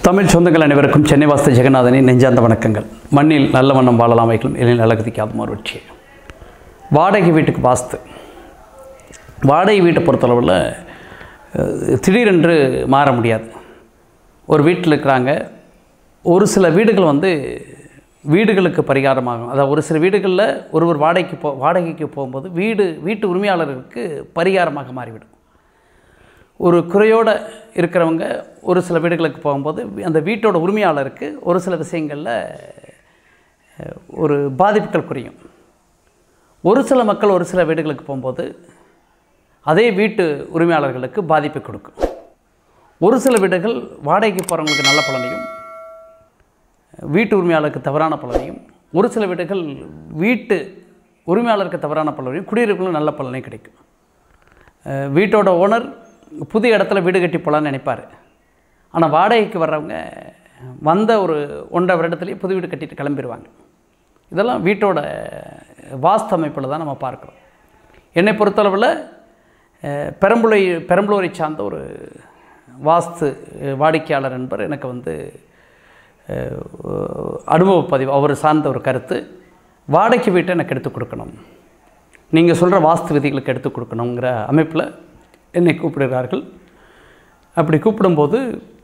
தமிழ் சொந்தங்கள் அனைவருக்கும் சென்னை வாஸ்து ஜெகநாதனின் நெஞ்சார்ந்த வணக்கங்கள் மண்ணில் நல்ல வண்ணம் வாழலாம் வைக்கலாம் எழில் அழகதிக்காத மறுவட்சி வாடகை வீட்டுக்கு வாஸ்து வாடகை வீட்டை பொறுத்தளவில் அஹ், திடீரென்று மாற முடியாது ஒரு வீட்டில் இருக்கிறாங்க ஒரு சில வீடுகள் வந்து வீடுகளுக்கு பரிகாரமாகும் அதாவது ஒரு சில வீடுகளில் ஒருவர் வாடகைக்கு போ வாடகைக்கு போகும்போது வீடு வீட்டு உரிமையாளருக்கு பரிகாரமாக மாறிவிடும் ஒரு குறையோடு இருக்கிறவங்க ஒரு சில வீடுகளுக்கு போகும்போது அந்த வீட்டோட உரிமையாளருக்கு ஒரு சில விஷயங்களில் அஹ், ஒரு பாதிப்புகள் குறையும் ஒரு சில மக்கள் ஒரு சில வீடுகளுக்கு போகும்போது அதே வீட்டு உரிமையாளர்களுக்கு பாதிப்பை கொடுக்கும் ஒரு சில வீடுகள் வாடகைக்கு போகிறவங்களுக்கு நல்ல பலனையும் வீட்டு உரிமையாளருக்கு தவறான பலனையும் ஒரு சில வீடுகள் வீட்டு உரிமையாளருக்கு தவறான பலனையும் குடியிருப்புகளும் நல்ல பலனையும் கிடைக்கும் அஹ் வீட்டோட ஓனர் புது இடத்துல வீடு கட்டி போகலான்னு நினைப்பார் ஆனால் வாடகைக்கு வர்றவங்க வந்த ஒரு ஒன்றரை வருடத்துலேயே புது வீடு கட்டிட்டு கிளம்பிடுவாங்க இதெல்லாம் வீட்டோட வாஸ்து அமைப்பில் தான் நம்ம பார்க்குறோம் என்னை பொறுத்தளவில் அஹ், பெரம்பலூரை பெரம்பலூரை சார்ந்த ஒரு வாஸ்து அஹ், வாடிக்கையாளர் என்பவர் எனக்கு வந்து அஹ், அனுபவ பதிவு அவர் சார்ந்த ஒரு கருத்து வாடகை வீட்டை எனக்கு எடுத்து கொடுக்கணும் நீங்கள் சொல்கிற வாஸ்து விதிகளுக்கு எடுத்து கொடுக்கணுங்கிற அமைப்பில் என்னை கூப்பிடுகிறார்கள் அப்படி கூப்பிடும்போது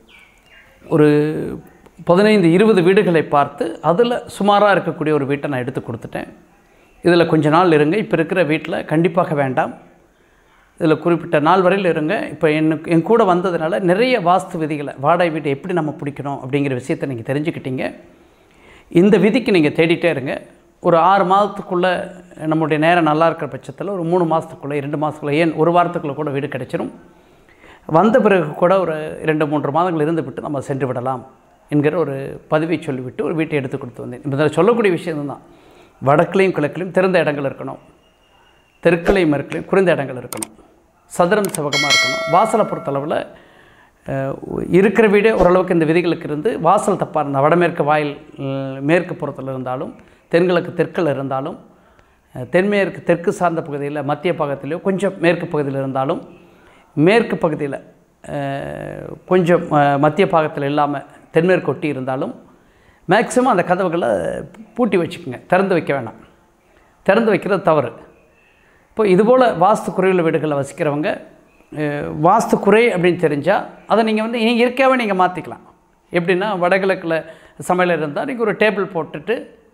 ஒரு பதினைந்து இருபது வீடுகளை பார்த்து அதில் சுமாராக இருக்கக்கூடிய ஒரு வீட்டை நான் எடுத்து கொடுத்துட்டேன் இதில் கொஞ்ச நாள் இருங்க இப்போ இருக்கிற வீட்டில் கண்டிப்பாக வேண்டாம் இதில் குறிப்பிட்ட நாள் வரையில் இருங்க இப்போ எனக்கு என் கூட வந்ததுனால நிறைய வாஸ்து விதிகளை வாடகை வீட்டை எப்படி நம்ம பிடிக்கணும் அப்படிங்கிற விஷயத்தை நீங்கள் தெரிஞ்சுக்கிட்டீங்க இந்த விதிக்கு நீங்கள் தேடிட்டே இருங்க ஒரு ஆறு மாதத்துக்குள்ளே நம்முடைய நேரம் நல்லா இருக்கிற பட்சத்தில் ஒரு மூணு மாதத்துக்குள்ளே இரண்டு மாதத்துக்குள்ளே ஏன் ஒரு வாரத்துக்குள்ளே கூட வீடு கிடைச்சிரும் வந்த பிறகு கூட ஒரு இரண்டு மூன்று மாதங்கள் இருந்து விட்டு நம்ம சென்று விடலாம் என்கிற ஒரு பதிவை சொல்லிவிட்டு ஒரு வீட்டை எடுத்து கொடுத்து வந்தேன் இப்போ இதில் சொல்லக்கூடிய விஷயம் தான் வடக்குலையும் கிழக்குலையும் திறந்த இடங்கள் இருக்கணும் தெற்குலையும் மேற்குலையும் குறைந்த இடங்கள் இருக்கணும் சதுரம் செவகமாக இருக்கணும் வாசலை பொறுத்தளவில் அஹ், இருக்கிற வீடே ஓரளவுக்கு இந்த விதிகளுக்கு இருந்து வாசல் தப்பாக இருந்தால் வடமேற்கு வாயில் அஹ், மேற்கு புறத்தில் இருந்தாலும் தென்கிழக்கு தெற்கில் இருந்தாலும் அஹ், தென்மேற்கு தெற்கு சார்ந்த பகுதியில் மத்திய பாகத்திலேயோ கொஞ்சம் மேற்கு பகுதியில் இருந்தாலும் மேற்கு பகுதியில் அஹ், கொஞ்சம் அஹ், மத்திய பாகத்தில் இல்லாமல் தென்மேற்கு ஒட்டி இருந்தாலும் மேக்ஸிமம் அந்த கதவுகளை பூட்டி வச்சுக்கோங்க திறந்து வைக்க வேணாம் திறந்து வைக்கிறது தவறு இப்போ இதுபோல் வாஸ்து குறையுள்ள வீடுகளில் வசிக்கிறவங்க அஹ், வாஸ்து குறை அப்படின்னு தெரிஞ்சால் அதை நீங்கள் வந்து நீங்கள் இயற்கையாகவே நீங்கள் மாற்றிக்கலாம் எப்படின்னா வடகிழக்கில் சமையல் இருந்தால் நீங்கள் ஒரு டேபிள் போட்டுட்டு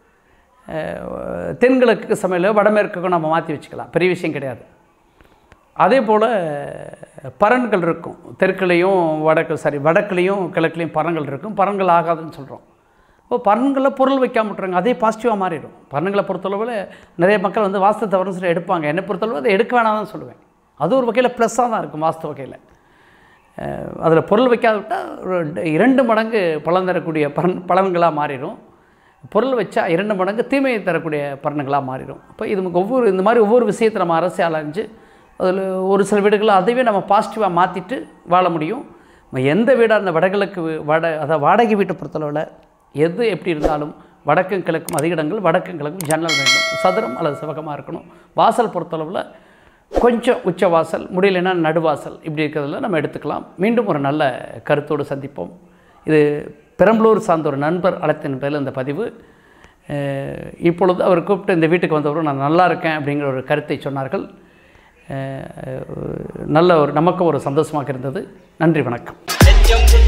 அஹ், தென்கிழக்கு சமையல் வடமேற்குக்கும் நம்ம மாற்றி வச்சுக்கலாம் பெரிய விஷயம் கிடையாது அதே போல் பரன்கள் இருக்கும் தெற்குலேயும் வடக்கு சாரி வடக்குலேயும் கிழக்குலேயும் பரன்கள் இருக்கும் பரன்கள் ஆகாதுன்னு சொல்கிறோம் இப்போ பரன்களில் பொருள் வைக்காம விட்றாங்க அதே பாசிட்டிவாக மாறிடும் பரன்களை பொறுத்தளவில் நிறைய மக்கள் வந்து வாஸ்து தவறுன்னு சொல்லி எடுப்பாங்க என்னை பொறுத்தளவு அதை எடுக்க வேணாம்னு சொல்லுவேன் அது ஒரு வகையில் ப்ளஸ்ஸாக தான் இருக்கும் வாஸ்து வகையில் அதில் பொருள் வைக்காத விட்டால் ஒரு ட- இரண்டு மடங்கு பலன் தரக்கூடிய பலன் பலன்களாக மாறிடும் பொருள் வச்சா இரண்டு மடங்கு தீமையை தரக்கூடிய பலன்களாக மாறிடும் அப்போ இது நமக்கு ஒவ்வொரு இந்த மாதிரி ஒவ்வொரு விஷயத்தை நம்ம அரசியல் அலைஞ்சு அதில் ஒரு சில வீடுகளில் அதுவே நம்ம பாசிட்டிவாக மாற்றிட்டு வாழ முடியும் நம்ம எந்த வீடாக இருந்த வடகிழக்கு வீ- வட அதாவது வாடகை வீட்டை பொறுத்தளவில் எது எப்படி இருந்தாலும் வடக்கும் கிழக்கும் அதிக இடங்கள் வடக்கும் கிழக்கும் ஜன்னல் வேண்டும் சதுரம் அல்லது சிவகமாக இருக்கணும் வாசல் பொறுத்தளவில் கொஞ்சம் உச்ச வாசல் முடியலைன்னா நடுவாசல் இப்படி இருக்கிறதுல நம்ம எடுத்துக்கலாம் மீண்டும் ஒரு நல்ல கருத்தோடு சந்திப்போம் இது பெரம்பலூர் சார்ந்த ஒரு நண்பர் அழைத்தின் பேரில் இந்த பதிவு அஹ், இப்பொழுது அவர் கூப்பிட்டு இந்த வீட்டுக்கு வந்தவரும் நான் நல்லா இருக்கேன் அப்படிங்கிற ஒரு கருத்தை சொன்னார்கள் அஹ், நல்ல ஒரு நமக்கும் ஒரு சந்தோஷமாக இருந்தது நன்றி வணக்கம் நெஞ்சம்